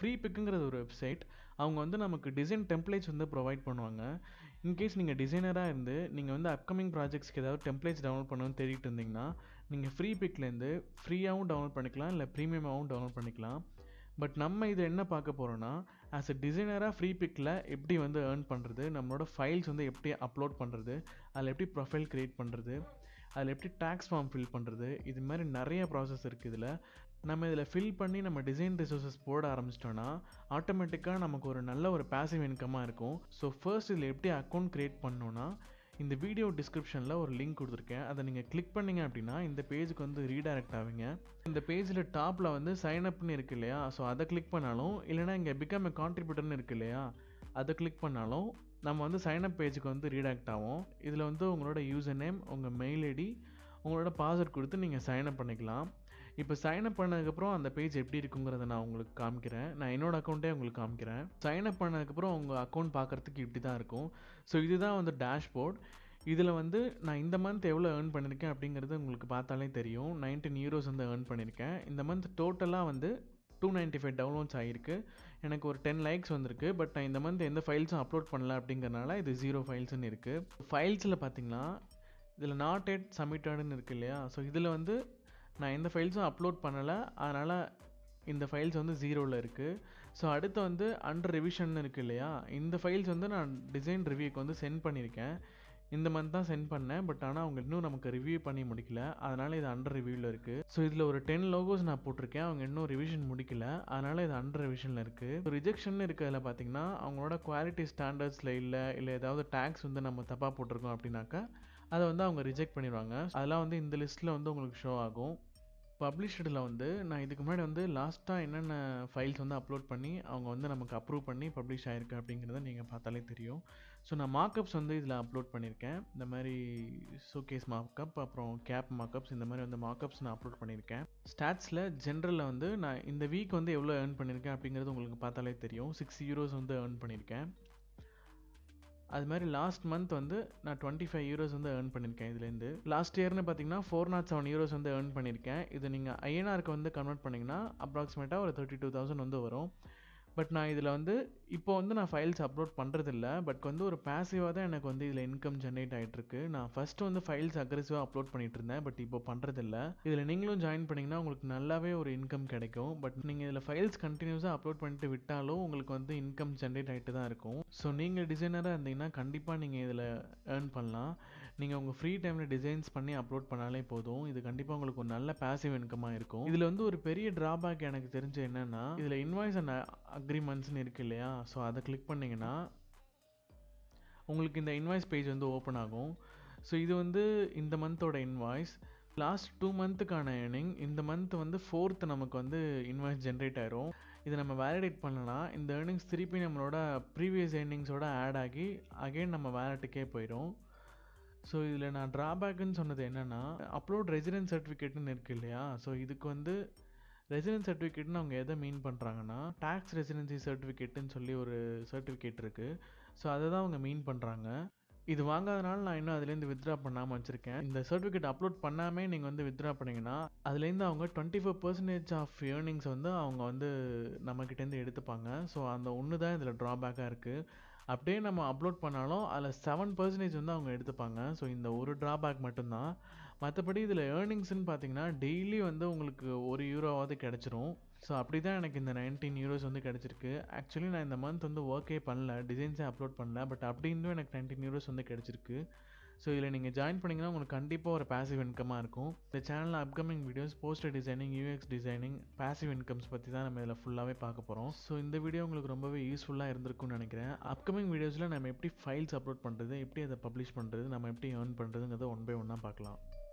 free பிக்குங்கிறது ஒரு website அவங்க வந்து நமக்கு டிசைன் டெம்ப்ளேட்ஸ் வந்து ப்ரொவைட் பண்ணுவாங்க இன்கேஸ் நீங்கள் டிசைனராக இருந்து நீங்கள் வந்து அப்கமிங் ப்ராஜெக்ட்ஸ்க்கு ஏதாவது டெம்ப்ளேட்ஸ் டவுன்லோட் பண்ணணும்னு தேடிட்டு இருந்தீங்கன்னா நீங்கள் ஃப்ரீ பிக்லேருந்து ஃப்ரீயாகவும் டவுன்லோட் பண்ணிக்கலாம் இல்லை ப்ரீமியமாகவும் டவுன்லோட் பண்ணிக்கலாம் பட் நம்ம இது என்ன பார்க்க போகிறோன்னா ஆஸ் அ டிசைனராக ஃப்ரீ பிக்கில் எப்படி வந்து ஏர்ன் பண்ணுறது நம்மளோட ஃபைல்ஸ் வந்து எப்படி அப்லோட் பண்ணுறது அதில் எப்படி ப்ரொஃபைல் க்ரியேட் பண்ணுறது அதில் எப்படி டேக்ஸ் ஃபார்ம் ஃபில் பண்ணுறது இது மாதிரி நிறைய ப்ராசஸ் இருக்குது இதில் நம்ம இதில் ஃபில் பண்ணி நம்ம டிசைன் ரிசோர்ஸஸ் போட ஆரம்பிச்சிட்டோன்னா ஆட்டோமேட்டிக்காக நமக்கு ஒரு நல்ல ஒரு பேசிவ் இன்கமாக இருக்கும் ஸோ ஃபர்ஸ்ட் இதில் எப்படி அக்கௌண்ட் க்ரியேட் பண்ணோன்னா இந்த வீடியோ டிஸ்கிரிப்ஷனில் ஒரு லிங்க் கொடுத்துருக்கேன் அதை நீங்கள் கிளிக் பண்ணீங்க அப்படின்னா இந்த பேஜுக்கு வந்து ரீடைரக்ட் ஆவீங்க இந்த பேஜில் டாப்பில் வந்து சைன் அப்னு இருக்கு இல்லையா ஸோ அதை கிளிக் பண்ணாலும் இல்லைனா இங்கே பிகம் எ கான்ட்ரிபியூட்டர்னு இருக்கு இல்லையா அதை கிளிக் பண்ணாலும் நம்ம வந்து சைன் அப் பேஜுக்கு வந்து ரீடாக்ட் ஆகும் இதில் வந்து உங்களோட யூசர் நேம் உங்கள் மெயில் ஐடி உங்களோட பாஸ்வேர்ட் கொடுத்து நீங்கள் சைன் அப் பண்ணிக்கலாம் இப்போ சைன் அப் பண்ணதுக்கப்புறம் அந்த பேஜ் எப்படி இருக்குங்கிறத நான் உங்களுக்கு காமிக்கிறேன் நான் என்னோட அக்கௌண்ட்டே உங்களுக்கு காமிக்கிறேன் சைன் அப் பண்ணதுக்கப்புறம் உங்கள் அக்கௌண்ட் பார்க்குறதுக்கு இப்படி தான் இருக்கும் ஸோ இதுதான் வந்து டேஷ்போர்ட் இதில் வந்து நான் இந்த மந்த் எவ்வளோ ஏர்ன் பண்ணியிருக்கேன் அப்படிங்கிறது உங்களுக்கு பார்த்தாலே தெரியும் நைன்டீன் யூரோஸ் வந்து ஏர்ன் பண்ணியிருக்கேன் இந்த மந்த் டோட்டலாக வந்து டூ நைன்ட்டி ஃபைவ் டவுன்லோட்ஸ் ஆகிருக்கு எனக்கு ஒரு டென் லைக்ஸ் வந்திருக்கு பட் நான் இந்த மந்த் எந்த ஃபைல்ஸும் அப்லோட் பண்ணல அப்படிங்கிறனால இது ஜீரோ ஃபைல்ஸ்னு இருக்குது ஃபைல்ஸில் பார்த்தீங்கன்னா இதில் நாட் எட் சப்மிட்டட்னு இருக்குது இல்லையா ஸோ இதில் வந்து நான் எந்த ஃபைல்ஸும் அப்லோட் பண்ணலை அதனால் இந்த ஃபைல்ஸ் வந்து ஜீரோவில் இருக்குது ஸோ அடுத்து வந்து அண்டர் ரிவிஷன் இருக்குது இல்லையா இந்த ஃபைல்ஸ் வந்து நான் டிசைன் ரிவ்யூக்கு வந்து சென்ட் பண்ணியிருக்கேன் இந்த மந்த் தான் சென்ட் பண்ணேன் பட் ஆனால் அவங்க இன்னும் நமக்கு ரிவ்யூ பண்ணி முடிக்கல அதனால் இது அண்டர் ரிவ்யூவில் இருக்குது ஸோ இதில் ஒரு டென் லோகோஸ் நான் போட்டிருக்கேன் அவங்க இன்னும் ரிவிஷன் முடிக்கல அதனால் இது அண்டர் ரிவிஷனில் இருக்குது ரிஜெக்ஷன் இருக்கிறதுல பார்த்தீங்கன்னா அவங்களோட குவாலிட்டி ஸ்டாண்டர்ட்ஸில் இல்லை இல்லை ஏதாவது டேக்ஸ் வந்து நம்ம தப்பாக போட்டிருக்கோம் அப்படின்னாக்கா அதை வந்து அவங்க ரிஜெக்ட் பண்ணிடுவாங்க அதெல்லாம் வந்து இந்த லிஸ்ட்டில் வந்து உங்களுக்கு ஷோ ஆகும் பப்ளிஷ்டில் வந்து நான் இதுக்கு முன்னாடி வந்து லாஸ்ட்டாக என்னென்ன ஃபைல்ஸ் வந்து அப்லோட் பண்ணி அவங்க வந்து நமக்கு அப்ரூவ் பண்ணி பப்ளிஷ் ஆகிருக்கு அப்படிங்கிறத நீங்கள் பார்த்தாலே தெரியும் ஸோ நான் மார்க்கப்ஸ் வந்து இதில் அப்லோட் பண்ணியிருக்கேன் இந்த மாதிரி ஷோகேஸ் மார்க்கப் அப்புறம் கேப் மார்க்கப்ஸ் இந்த மாதிரி வந்து மார்க்கப்ஸ் நான் அப்லோட் பண்ணியிருக்கேன் ஸ்டாட்ஸில் ஜென்ரலில் வந்து நான் இந்த வீக் வந்து எவ்வளோ ஏர்ன் பண்ணியிருக்கேன் அப்படிங்கிறது உங்களுக்கு பார்த்தாலே தெரியும் சிக்ஸ் யூரோஸ் வந்து ஏர்ன் பண்ணியிருக்கேன் அது மாதிரி லாஸ்ட் மந்த் வந்து நான் டுவெண்ட்டி ஃபைவ் யூரோஸ் வந்து ஏர்ன் பண்ணியிருக்கேன் இதுலேருந்து லாஸ்ட் இயர்னு பார்த்தீங்கன்னா ஃபோர் நாட் செவன் யூரோஸ் வந்து ஏர்ன் பண்ணியிருக்கேன் இது நீங்கள் ஐஎன்ஆருக்கு வந்து கன்வெர்ட் பண்ணிங்கன்னா அப்ராக்சிமேட்டாக ஒரு தேர்ட்டி டூ தௌசண்ட் வந்து வரும் பட் நான் இதில் வந்து இப்போ வந்து நான் ஃபைல்ஸ் அப்லோட் பண்ணுறதில்ல பட் வந்து ஒரு பேசிவாக தான் எனக்கு வந்து இதில் இன்கம் ஜென்ரேட் ஆகிட்டுருக்கு நான் ஃபஸ்ட்டு வந்து ஃபைல்ஸ் அக்ரெசிவாக அப்லோட் பண்ணிட்டு இருந்தேன் பட் இப்போ பண்ணுறதில்ல இதில் நீங்களும் ஜாயின் பண்ணிங்கன்னா உங்களுக்கு நல்லாவே ஒரு இன்கம் கிடைக்கும் பட் நீங்கள் இதில் ஃபைல்ஸ் கண்டினியூஸாக அப்லோட் பண்ணிட்டு விட்டாலும் உங்களுக்கு வந்து இன்கம் ஜென்ரேட் ஆகிட்டு தான் இருக்கும் ஸோ நீங்கள் டிசைனராக இருந்தீங்கன்னா கண்டிப்பாக நீங்கள் இதில் ஏர்ன் பண்ணலாம் நீங்கள் உங்கள் ஃப்ரீ டைமில் டிசைன்ஸ் பண்ணி அப்லோட் பண்ணாலே போதும் இது கண்டிப்பாக உங்களுக்கு ஒரு நல்ல பேசிவ் இன்கமாக இருக்கும் இதில் வந்து ஒரு பெரிய ட்ராபேக் எனக்கு தெரிஞ்சு என்னென்னா இதில் இன்வாய்ஸ் அண்ட் அக்ரிமெண்ட்ஸ்னு இருக்குது இல்லையா ஸோ அதை கிளிக் பண்ணிங்கன்னா உங்களுக்கு இந்த இன்வாய்ஸ் பேஜ் வந்து ஓப்பன் ஆகும் ஸோ இது வந்து இந்த மந்தோட இன்வாய்ஸ் லாஸ்ட் டூ மந்த்துக்கான ஏர்னிங் இந்த மந்த் வந்து ஃபோர்த்து நமக்கு வந்து இன்வாய்ஸ் ஜென்ரேட் ஆயிரும் இதை நம்ம வேலிடேட் பண்ணலாம் இந்த ஏர்னிங்ஸ் திருப்பி நம்மளோட ப்ரீவியஸ் ஏர்னிங்ஸோட ஆட் ஆகி அகெயின் நம்ம வேலெட்டுக்கே போயிடும் ஸோ இதில் நான் ட்ராபேக்குன்னு சொன்னது என்னென்னா அப்லோட் ரெசிடென்ட் சர்டிஃபிகேட்னு இருக்குது இல்லையா ஸோ இதுக்கு வந்து ரெசிடென்ட் சர்டிஃபிகேட்னு அவங்க எதை மீன் பண்ணுறாங்கன்னா டேக்ஸ் ரெசிடென்சி சர்டிஃபிகேட்டுன்னு சொல்லி ஒரு சர்டிஃபிகேட் இருக்குது ஸோ அதை தான் அவங்க மீன் பண்ணுறாங்க இது வாங்காதனால நான் இன்னும் அதுலேருந்து வித்ட்ரா பண்ணாமல் வச்சுருக்கேன் இந்த சர்டிஃபிகேட் அப்லோட் பண்ணாமே நீங்கள் வந்து வித்ட்ரா பண்ணிங்கன்னா அதுலேருந்து அவங்க twenty four percentage of earnings வந்து அவங்க வந்து நம்மக்கிட்டேருந்து எடுத்துப்பாங்க ஸோ அந்த ஒன்று தான் இதில் ட்ராபேக்காக இருக்குது அப்படியே நம்ம அப்லோட் பண்ணாலும் அதில் செவன் பர்சன்டேஜ் வந்து அவங்க எடுத்துப்பாங்க ஸோ இந்த ஒரு ட்ராபேக் மட்டும்தான் மற்றபடி இதில் ஏர்னிங்ஸ்னு பார்த்தீங்கன்னா டெய்லி வந்து உங்களுக்கு ஒரு யூரோவாவது கிடச்சிரும் ஸோ அப்படி தான் எனக்கு இந்த நைன்டீன் யூரோஸ் வந்து கிடச்சிருக்கு ஆக்சுவலி நான் இந்த மந்த் வந்து ஒர்க்கே பண்ணல டிசைன்ஸே அப்லோட் பண்ணல பட் அப்படி இருந்தும் எனக்கு நைன்டீன் யூரோஸ் வந்து கிடச்சிருக்கு ஸோ இதில் நீங்கள் ஜாயின் பண்ணிங்கன்னா உங்களுக்கு கண்டிப்பாக ஒரு பேசிவ் இன்கமாக இருக்கும் இந்த சேனலில் upcoming videos poster designing UX designing passive incomes பற்றி தான் நம்ம இதில் ஃபுல்லாகவே பார்க்க போகிறோம் ஸோ இந்த வீடியோ உங்களுக்கு ரொம்பவே யூஸ்ஃபுல்லாக இருந்திருக்கும்னு நினைக்கிறேன் அப்கமிங் வீடியோஸில் நம்ம எப்படி ஃபைல்ஸ் அப்லோட் பண்ணுறது எப்படி அதை பப்ளிஷ் பண்ணுறது நம்ம எப்படி ஏர்ன் பண்ணுறதுங்கிறத ஒன் பை ஒன்னாக பார்க்கலாம்